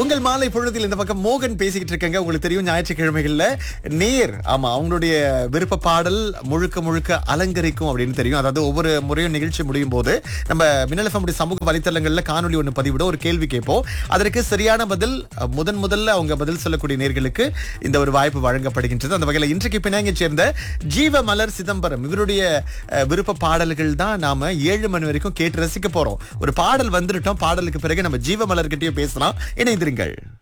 உங்கள் மாலை பொழுதில் இந்த பக்கம் மோகன் பேசிக்கிட்டு இருக்கங்க உங்களுக்கு தெரியும் ஞாயிற்றுக்கிழமைகள்ல நேர் ஆமா அவங்களுடைய விருப்ப பாடல் முழுக்க முழுக்க அலங்கரிக்கும் அப்படின்னு தெரியும் அதாவது ஒவ்வொரு முறையும் நிகழ்ச்சி முடியும் போது நம்ம மின்னல் FM உடைய சமூக வலைத்தளங்கள்ல காணொலி ஒன்று பதிவிட ஒரு கேள்வி கேட்போம் அதற்கு சரியான பதில் அஹ், முதன் முதல்ல அவங்க பதில் சொல்லக்கூடிய நேர்களுக்கு இந்த ஒரு வாய்ப்பு வழங்கப்படுகின்றது அந்த வகையில் இன்றைக்கு பினாங்கை சேர்ந்த ஜீவ மலர் சிதம்பரம் இவருடைய அஹ், விருப்ப பாடல்கள் தான் நாம ஏழு மணி வரைக்கும் கேட்டு ரசிக்க போறோம் ஒரு பாடல் வந்துட்டோம் பாடலுக்கு பிறகு நம்ம ஜீவ மலர்கிட்டயும் பேசலாம் இணைந்திருங்கள்